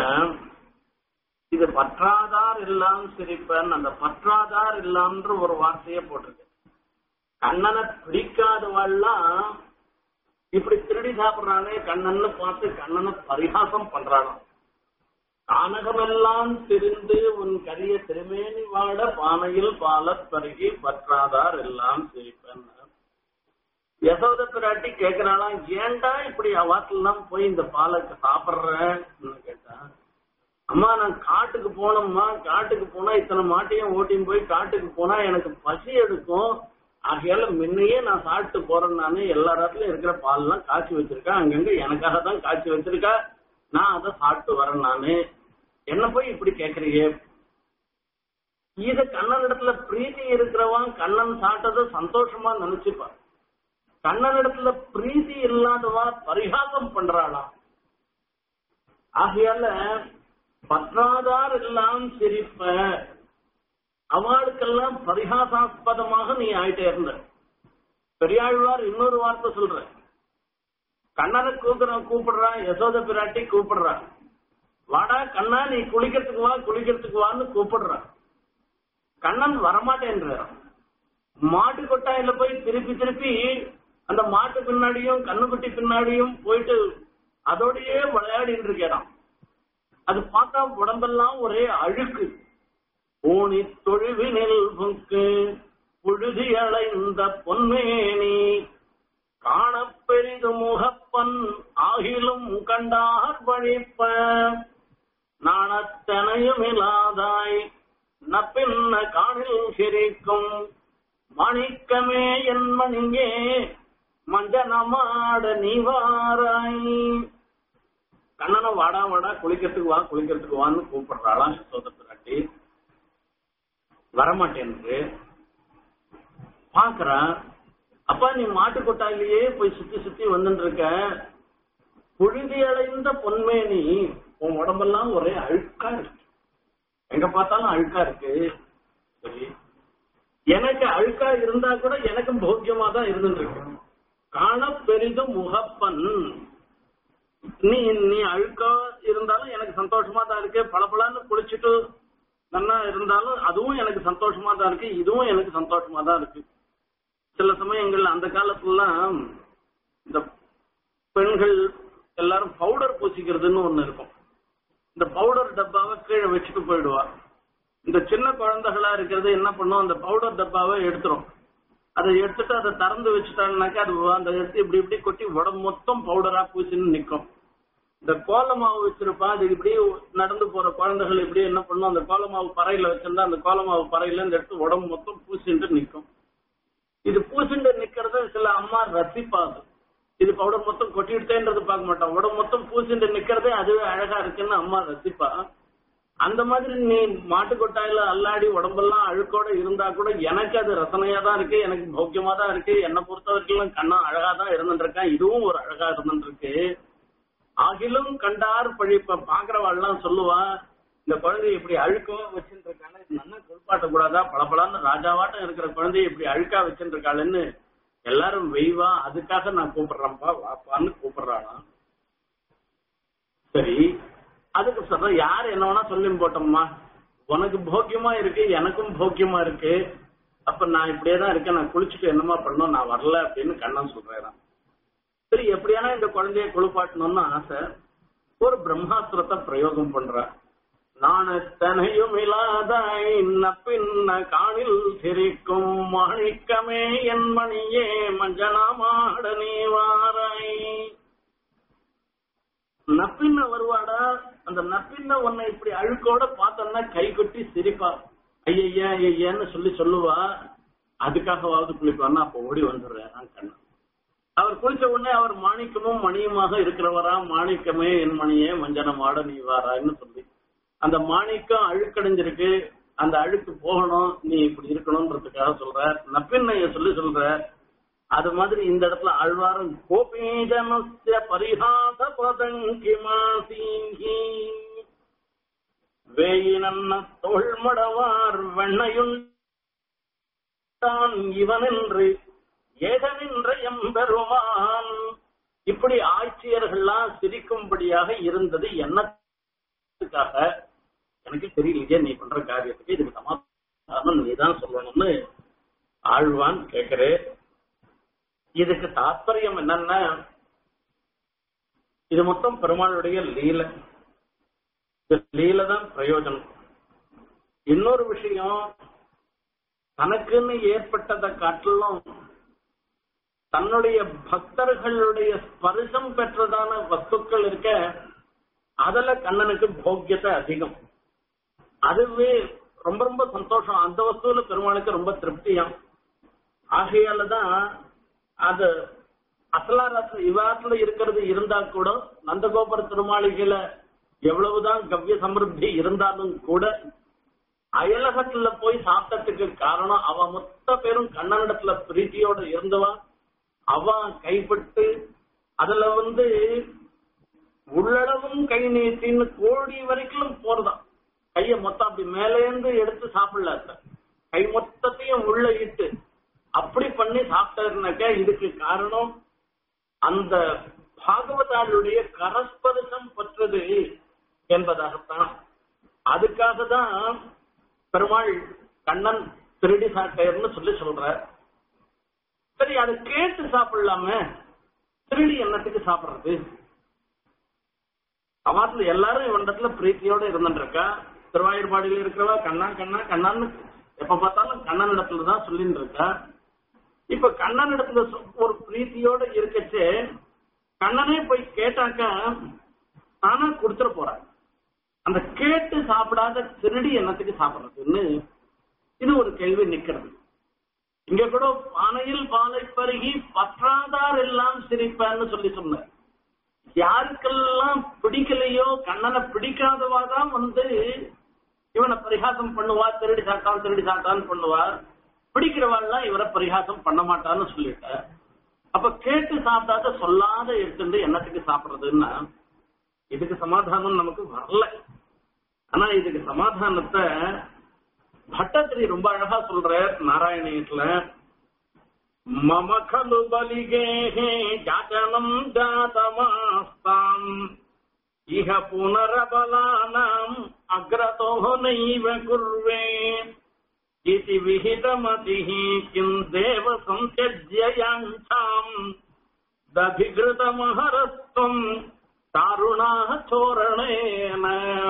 இது பற்றாதார் இல்லாம் சிரிப்பன் அந்த பற்றாதார் இல்லாமன்ற ஒரு வார்த்தையே போட்டிருக்கு கண்ணனை பிடிக்காதவாள்லாம் இப்படி திருடி சாப்பிடுறானே கண்ணன்னு பார்த்து கண்ணனை பரிகாசம் பண்றானாம் கானகமெல்லாம் திரிந்து உன் கரிய திருமேனி வாட பானையில் பாலத் பருகி பற்றாதார் எல்லாம் சிரிப்பன் யசோத பிராட்டி கேக்குறாளாம் ஏன்டா இப்படி அவாட்டெல்லாம் போய் இந்த பாலை சாப்பிடுறேன்னு கேட்டா அம்மா நான் காட்டுக்கு போனோம்மா காட்டுக்கு போனா இத்தனை மாட்டையும் ஓட்டின்னு போய் காட்டுக்கு போனா எனக்கு பசி எடுக்கும் ஆகையால முன்னையே நான் சாப்பிட்டு போறேன் நானு எல்லா இடத்துலயும் இருக்கிற பால்லாம் காய்ச்சி வச்சிருக்கேன் அங்கங்க எனக்காக தான் காய்ச்சி வச்சிருக்கா நான் அதை சாப்பிட்டு வரேன் நானு என்ன போய் இப்படி கேக்குறீங்க இது கண்ணன் இடத்துல பிரீத்தி இருக்கிறவன் கண்ணன் சாப்பிட்டதை சந்தோஷமா நினைச்சுப்பான் கண்ணன் இடத்துல பிரீத்தி இல்லாதவா பரிகாசம் பண்றாளாம் ஆகையால பற்றாதார் எல்லாம் சிரிப்ப அவளுக்கெல்லாம் பரிகாசாஸ்பதமாக நீ ஆயிட்டே இருந்த பெரியாழ்வார் இன்னொரு வார்த்தை சொல்ற கண்ணனை கூப்பிடுற கூப்பிடுறான் யசோத பிராட்டி கூப்பிடுறான் வாடா கண்ணா நீ குளிக்கிறதுக்கு வா குளிக்கிறதுக்கு வான்னு கூப்பிடுறான் கண்ணன் வரமாட்டேன்ற மாட்டு கொட்டாயில போய் திருப்பி திருப்பி அந்த மாட்டு பின்னாடியும் கண்ணுக்குட்டி பின்னாடியும் போயிட்டு அதோடயே விளையாடிட்டு இருக்கிறான் அது பார்த்தா உடம்பெல்லாம் ஒரே அழுக்கு ஊனி தொழுவினில் புக்கு புழுதி அலைந்த பொன்மேனி காணப் பெரிது முகப்பன் ஆகிலும் கண்டார் வழிப்ப நாணத்தனையும் இல்லாதாய் நப்பின்ன காணில் சிரிக்கும் மாணிக்கமே என் மணியே மஞ்சனமாட நீவாராய் கண்ணனை வாடா வாடா குளிக்கிறதுக்கு வா குளிக்கிறதுக்கு வான்னு கூப்பிடுறாளாம் யசோத பிராட்டி வரமாட்டேன்னு பாக்குறான் அப்பா நீ மாட்டு கொட்டாயிலேயே போய் சுத்தி சுத்தி வந்துட்டு இருக்க புழுதி அடைந்த பொன்மேனி உன் உடம்பெல்லாம் ஒரே அழுக்கா இருக்கு எங்க பார்த்தாலும் அழுக்கா இருக்கு சரி எனக்கு அழுக்கா இருந்தா கூட எனக்கும் போக்கியமா தான் இருந்துட்டு இருக்கு காண பெரிதும் முகப்பன் நீ நீ அழுக்கா இருந்தாலும் எனக்கு சந்தோஷமா தான் இருக்கு பளபளன்னு குளிச்சுட்டு நல்லா இருந்தாலும் அதுவும் எனக்கு சந்தோஷமா தான் இருக்கு இதுவும் எனக்கு சந்தோஷமா தான் இருக்கு சில சமயங்கள்ல அந்த காலத்துலலாம் இந்த பெண்கள் எல்லாரும் பவுடர் பூசிக்கிறதுன்னு ஒண்ணு இருக்கும் இந்த பவுடர் டப்பாவை கீழே வச்சுட்டு போயிடுவா இந்த சின்ன குழந்தைகளா இருக்கிறது என்ன பண்ணும் அந்த பவுடர் டப்பாவை எடுத்துரும் அதை எடுத்துட்டு அதை திறந்து வச்சுட்டாங்கனாக்கா அது அந்த எடுத்து இப்படி இப்படி கொட்டி உடம்பு மொத்தம் பவுடரா பூசின்னு நிக்கும் இந்த கோலமாவு வச்சிருப்பா அது இப்படி நடந்து போற குழந்தைகள் இப்படி என்ன பண்ணும் அந்த கோலமாவு பறையில வச்சிருந்தா அந்த கோலமாவு பறையில இந்த எடுத்து உடம்பு மொத்தம் பூசிட்டு நிக்கும் இது பூசிண்டு நிக்கிறது சில அம்மா ரசிப்பாங்க இது பவுடர் மொத்தம் கொட்டிடுதேன்றது பார்க்க மாட்டான் உடம்பு மொத்தம் பூசிண்டு நிக்கிறதே அதுவே அழகா இருக்குன்னு அம்மா ரசிப்பா அந்த மாதிரி நீ மாட்டு கொட்டாயில அல்லாடி உடம்பெல்லாம் அழுக்கோட இருந்தா கூட எனக்கு அது ரசனையா தான் இருக்கு எனக்கு பௌக்கியமா தான் இருக்கு என்னை பொறுத்த வரைக்கும் கண்ணா அழகா தான் இருந்துட்டு இருக்கேன் இதுவும் ஒரு அழகா இருந்துட்டு இருக்கு ஆகிலும் கண்டார் பழிப்ப பாக்குறவாள்லாம் சொல்லுவா இந்த குழந்தைய இப்படி அழுக்கமா வச்சுட்டு இருக்காங்க இது நல்லா குளிப்பாட்ட கூடாதா பளபளன்னு ராஜாவாட்டம் இருக்கிற குழந்தைய இப்படி அழுக்கா வச்சுட்டு இருக்காளுன்னு எல்லாரும் வெய்வா அதுக்காக நான் கூப்பிடுறேன்ப்பா வாப்பான்னு கூப்பிடுறாளாம் சரி அதுக்கு சொல்ற யார் என்ன வேணா சொல்லி போட்டோம்மா உனக்கு போக்கியமா இருக்கு எனக்கும் போக்கியமா இருக்கு அப்ப நான் இப்படியே தான் இருக்கேன் நான் குளிச்சுட்டு என்னமா பண்ணணும் நான் வரல அப்படின்னு கண்ணன் சொல்றேன் சரி எப்படியானா இந்த குழந்தைய குளிப்பாட்டணும்னு ஆசை ஒரு பிரம்மாஸ்திரத்தை பிரயோகம் பண்ற நாணத்தனையும் இல்லாதாய் பின்ன காணில் சிரிக்கும் மாணிக்கமே என் மணியே மஞ்சனாமாட நீ வாராய் நப்பின்ன வருவாடா அந்த நப்பின்ன உன்னை இப்படி அழுக்கோட பார்த்தோம்னா கை கொட்டி சிரிப்பா ஐயா ஐயன்னு சொல்லி சொல்லுவா அதுக்காகவாவது குளிப்பான்னா அப்ப ஓடி வந்துடுறேன் கண்ணன் அவர் குளிச்ச உடனே அவர் மாணிக்கமும் மணியுமாக இருக்கிறவரா மாணிக்கமே என் மணியே மஞ்சனமாட நீ வாரான்னு சொல்லி அந்த மாணிக்கம் அழுக்கடைஞ்சிருக்கு அந்த அழுக்கு போகணும் நீ இப்படி இருக்கணும்ன்றதுக்காக சொல்ற நப்பின்னைய சொல்லி சொல்ற அது மாதிரி இந்த இடத்துல ஆழ்வாரம் கோபீஜனஸ்ய பரிஹாச பதங்கி மாசீங்கி வேயினன்ன தோள்மடவார் வெண்ணையுண்டான் இவனென்று ஏகனின்ற எம்பெருமான் இப்படி ஆட்சி கோபியர்கள்லாம் சிரிக்கும்படியாக இருந்தது என்னத்துக்காக எனக்கு தெரியலையே நீ பண்ற காரியத்துக்கு இதுக்கு சமாதானம் நீ தான் சொல்லணும்னு ஆழ்வான் கேக்குறே இதுக்கு தாத்பரியம் என்னன்னா இது மொத்தம் பெருமாளுடைய லீல இந்த லீல தான் பிரயோஜனம் இன்னொரு விஷயம் தனக்குன்னு ஏற்பட்டதை காட்டிலும் தன்னுடைய பக்தர்களுடைய ஸ்பர்சம் பெற்றதான வஸ்துக்கள் இருக்க அதுல கண்ணனுக்கு போக்கியத்தை அதிகம் அதுவே ரொம்ப ரொம்ப சந்தோஷம் அந்த வஸ்துவில பெருமாளுக்கு ரொம்ப திருப்தியாம் ஆகையாலதான் அது அசலாரத்துல இவாத்துல இருக்கிறது இருந்தா கூட நந்தகோபுர திருமாளிகையில எவ்வளவுதான் கவ்ய சமிருத்தி இருந்தாலும் கூட அயலகத்துல போய் சாப்பிட்டதுக்கு காரணம் அவ மொத்த பேரும் கண்ணனிடத்துல பிரீத்தியோட இருந்தவா அவன் கைப்பட்டு அதுல வந்து உள்ளளவும் கை நீட்டின்னு கோடி வரைக்கும் போறதாம் கைய மொத்தம் அப்படி மேலேந்து எடுத்து சாப்பிடல அத்தை. கை மொத்தத்தையும் உள்ள இட்டு அப்படி பண்ணி சாப்பிட்டாருனாக்க இதுக்கு காரணம் அந்த பாகவதாளுடைய கரஸ்பரிசம் பற்றது என்பதாகத்தான் அதுக்காக தான் பெருமாள் கண்ணன் திருடி சாட்டையர்னு சொல்லி சொல்ற சரி அதை கேட்டு சாப்பிடலாமே திருடி என்னத்துக்கு சாப்பிடுறது அவாத்துல எல்லாரும் இவனிடத்துல பிரீத்தியோட இருந்துட்டு இருக்கா திருவாயூர்பாடியில இருக்கிறவா கண்ணா கண்ணா கண்ணான்னு எப்ப பார்த்தாலும் கண்ணன் இடத்துல தான் சொல்லிட்டு இருக்கா இப்ப கண்ணன் இடத்துல சொ- ஒரு பிரீத்தியோட இருக்கச்சே கண்ணனே போய் கேட்டாக்கா தானா கொடுத்துட போறாங்க அந்த கேட்டு சாப்பிடாத திருடி என்னத்துக்கு சாப்பிடுறதுன்னு இது ஒரு கேள்வி நிக்கிறது இங்க கூட பானையில் பாலை பருகி பற்றாதார் எல்லாம் சிரிப்பான்னு சொல்லி சொன்னார் யாருக்கெல்லாம் பிடிக்கலையோ கண்ணனை பிடிக்காதவா தான் வந்து இவனை பரிகாசம் பண்ணுவா திருடி சாட்டான் திருடி சாட்டான்னு பண்ணுவா பிடிக்கிறவாள்லாம் இவரை பரிகாசம் பண்ண மாட்டான்னு சொல்லிட்ட அப்ப கேட்டு சாப்பிடாத சொல்லாத எடுத்துட்டு என்னத்துக்கு சாப்பிடுறதுன்னா இதுக்கு சமாதானம் நமக்கு வரல ஆனா இதுக்கு சமாதானத்தை பட்டத்திரி ரொம்ப அழகா சொல்ற நாராயணியத்துல மம खलु बलिगेः जातनम् जातमास्ताम् इह पुनरबलानाम् अग्रतो नैव कुर्वे इति विहितमतिः किम् देव सन्त्यज्य याञ्छाम् दधिघृतमहरस्त्वम् दारुणाः चोरणेन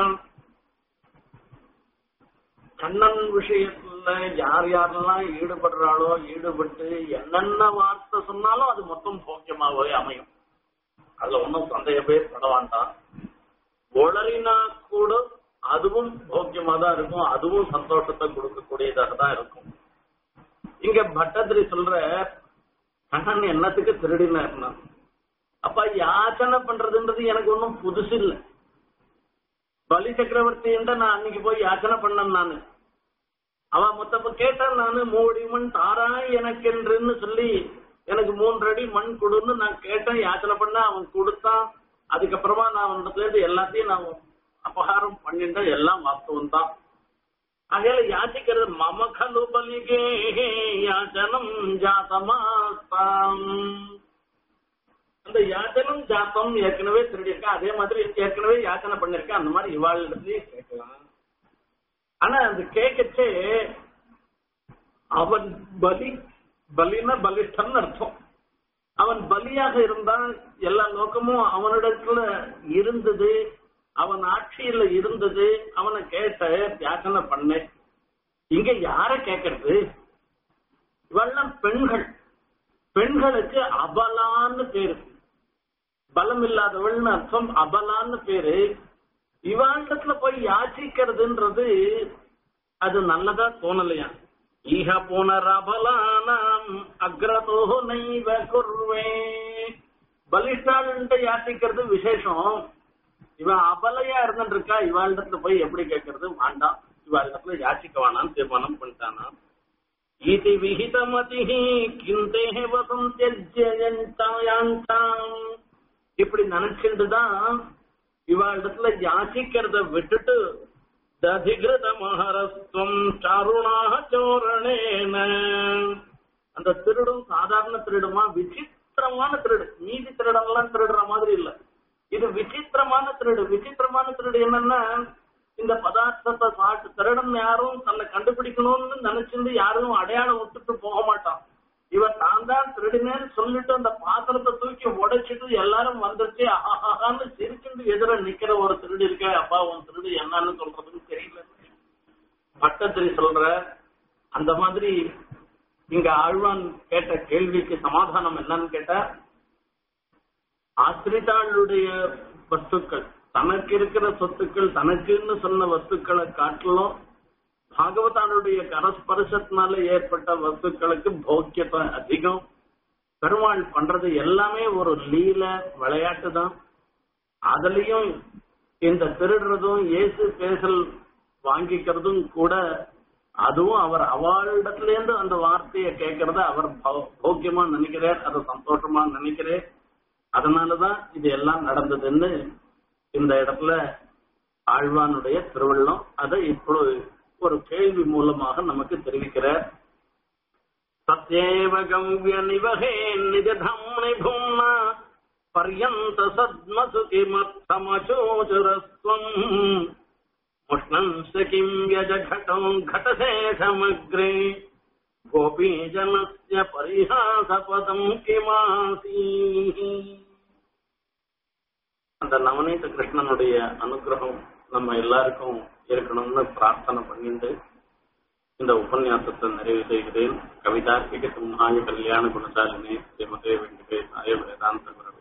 கண்ணன் விஷயத்துல யார் யாரெல்லாம் ஈடுபடுறாளோ ஈடுபட்டு என்னென்ன வார்த்தை சொன்னாலும் அது மொத்தம் போக்கியமாகவே அமையும் அதுல ஒன்றும் சந்தேகமே பட வேண்டாம் உளறினா கூட அதுவும் போக்கியமா தான் இருக்கும் அதுவும் சந்தோஷத்தை கொடுக்கக்கூடியதாக தான் இருக்கும் இங்க பட்டத்திரி சொல்ற கண்ணன் என்னத்துக்கு திருடினார்னா அப்ப யாச்சனை பண்றதுன்றது எனக்கு ஒன்றும் புதுசு இல்லை பலி சக்கரவர்த்தி நான் அன்னைக்கு போய் யாச்சனை பண்ணேன் நானு அவன் மொத்தப்ப கேட்டான் நானு மூடி மண் தாராய் எனக்கென்றுன்னு சொல்லி எனக்கு மூன்று அடி மண் கொடுன்னு நான் கேட்டேன் யாச்சனை பண்ண அவன் கொடுத்தான் அதுக்கப்புறமா நான் அவனிடத்துல இருந்து எல்லாத்தையும் நான் அபகாரம் பண்ணிட்டேன் எல்லாம் வாஸ்தவம் தான் ஆகையால யாச்சிக்கிறது மம கலு பலிகே யாச்சனம் ஜாதமாஸ்தாம் அந்த யாச்சனம் ஜாத்தம் ஏற்கனவே திருடியிருக்கா அதே மாதிரி ஏற்கனவே யாச்சனை பண்ணிருக்கா அந்த மாதிரி இவாளிடத்துலயே கேட்கலாம் ஆனா அந்த கேட்கச்சே அவன் பலி பலினா பலிஷ்டன் அர்த்தம் அவன் பலியாக இருந்தான் எல்லா நோக்கமும் அவனிடத்துல இருந்தது அவன் ஆட்சியில இருந்தது அவனை கேட்ட யாச்சனை பண்ண இங்க யார கேட்கறது இவெல்லாம் பெண்கள் பெண்களுக்கு அபலான்னு பேரு பலம் இல்லாதவள்னு அர்த்தம் அபலான்னு பேரு இவாண்டத்துல போய் யாச்சிக்கிறதுன்றது அது நல்லதா தோணலையா ஈக புனரபலானாம் அக்ரதோ நைவ குர்வே பலிஷ்டாள்கிட்ட யாச்சிக்கிறது விசேஷம் இவன் அபலையா இருந்துட்டு இருக்கா இவாளிடத்துல போய் எப்படி கேட்கறது வேண்டாம் இவாளிடத்துல யாச்சிக்க வேணாம்னு தீர்மானம் பண்ணிட்டானா இதி விகிதமதிஹி கிந்தேஹ வசந்தியஜ்ஜயந்தாயாந்தாம் இப்படி நினைச்சிட்டு தான் இவாளிடத்துல யாசிக்கிறத விட்டுட்டு ததிகிருத மகரஸ்துவம் சாருணாக சோரணேன அந்த திருடும் சாதாரண திருடுமா விசித்திர விசித்திரமான திருடு மீதி திருடெல்லாம் திருடுற மாதிரி இல்ல இது விசித்திரமான திருடு விசித்திரமான திருடு என்னன்னா இந்த பதார்த்தத்தை சாட்டு திருடன் யாரும் தன்னை கண்டுபிடிக்கணும்னு நினைச்சிருந்து யாரும் அடையாளம் விட்டுட்டு போக மாட்டான் இவன் தான் தான் திருடினேன்னு சொல்லிட்டு அந்த பாத்திரத்தை தூக்கி உடைச்சிட்டு எல்லாரும் வந்துருச்சு ஆஹான்னு சிரிச்சுட்டு எதிர நிக்கிற ஒரு திருடு இருக்க அப்பா உன் திருடு என்னன்னு சொல்றதுன்னு தெரியல பட்டத்திரி சொல்ற அந்த மாதிரி இங்க ஆழ்வான் கேட்ட கேள்விக்கு சமாதானம் என்னன்னு கேட்டா ஆசிரிதாளுடைய வஸ்துக்கள் தனக்கு இருக்கிற சொத்துக்கள் தனக்குன்னு சொன்ன வஸ்துக்களை காட்டிலும் பாகவதானுடைய கரஸ்பர்சத்தினால ஏற்பட்ட வஸ்துக்களுக்கு போக்கியத்தை அதிகம் பெருமாள் பண்றது எல்லாமே ஒரு லீல விளையாட்டு தான் அதுலயும் இந்த திருடுறதும் இயேசு பேசல் வாங்கிக்கிறதும் கூட அதுவும் அவர் அவளிடத்துல இருந்து அந்த வார்த்தையை கேட்கறத அவர் போக்கியமா நினைக்கிறார் அதை சந்தோஷமா நினைக்கிறார் அதனாலதான் இது எல்லாம் நடந்ததுன்னு இந்த இடத்துல ஆழ்வானுடைய திருவள்ளம் அதை இப்பொழுது ஒரு கேள்வி மூலமாக நமக்கு தெரிவிக்கிறார் சத்யேவ கவ்ய நிவகே நிஜதம்னி பூம்னா பர்யந்த சத்மசுகிமர்த்தமச்சோச்சுரஸ்வம் முஷ்ணம்ச கிம் யஜகடம் घटशेषमग्रे गोपीजनस्य परिहासपदम् किमासीः அந்த நவநீத கிருஷ்ணனுடைய அனுகிரகம் நம்ம எல்லாருக்கும் இருக்கணும்னு பிரார்த்தனை பண்ணிட்டு இந்த உபன்யாசத்தை நிறைவு செய்கிறேன் கவிதா சிக சிம்ஹாய கல்யாண குணசாலினி ஸ்ரீமதே வெங்கடேஷ் ஆய வேதாந்த குரவே